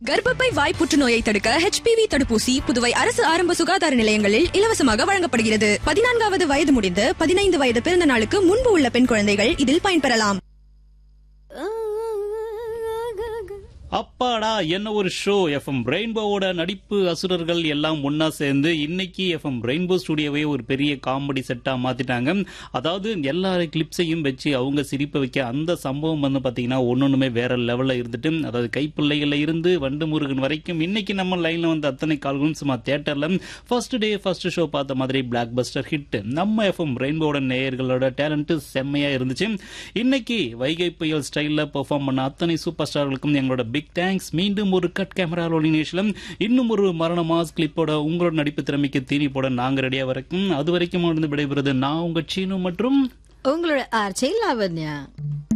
கர்ப்பப்பை வாய் புற்றுநோயை தடுக்க ஹெச்பிவி தடுப்பூசி புதுவை அரசு ஆரம்ப சுகாதார நிலையங்களில் இலவசமாக வழங்கப்படுகிறது பதினான்காவது வயது முடிந்து பதினைந்து வயது பிறந்த நாளுக்கு முன்பு உள்ள பெண் குழந்தைகள் இதில் பயன்பெறலாம் அப்பாடா என்ன ஒரு ஷோ எஃப்எம் ரெயின்போவோட நடிப்பு அசுரர்கள் எல்லாம் ஒன்னா சேர்ந்து இன்னைக்கு எஃப்எம் ரெயின்போ ஸ்டுடியோவே ஒரு பெரிய காமெடி செட்டா மாத்திட்டாங்க அதாவது எல்லா கிளிப்ஸையும் வச்சு அவங்க சிரிப்ப வைக்க அந்த சம்பவம் வந்து பாத்தீங்கன்னா ஒன்னொண்ணுமே வேற லெவல்ல இருந்துட்டு அதாவது கைப்பிள்ளைகள்ல இருந்து வண்டு முருகன் வரைக்கும் இன்னைக்கு நம்ம லைன்ல வந்து அத்தனை கால்களும் சும்மா தியேட்டர்ல ஃபர்ஸ்ட் டே ஃபர்ஸ்ட் ஷோ பார்த்த மாதிரி பிளாக் பஸ்டர் ஹிட் நம்ம எஃப்எம் ரெயின்போட நேயர்களோட டேலண்ட் செம்மையா இருந்துச்சு இன்னைக்கு வைகை புயல் ஸ்டைல்ல பெர்ஃபார்ம் பண்ண அத்தனை சூப்பர் ஸ்டார்களுக்கும் எங்களோட பிக் தேங்க்ஸ் மீண்டும் ஒரு கட் கேமரா ஒளிநேஷலம் இன்னும் ஒரு மரண மாஸ் கிளிப்போட உங்களோட நடிப்பு திறமைக்கு தீனி போட நாங்க ரெடியா வரைக்கும் அது வரைக்கும் இருந்து விடைபெறுது நான் உங்க சீனு மற்றும் உங்களோட ஆர்ச்சை லாவண்யா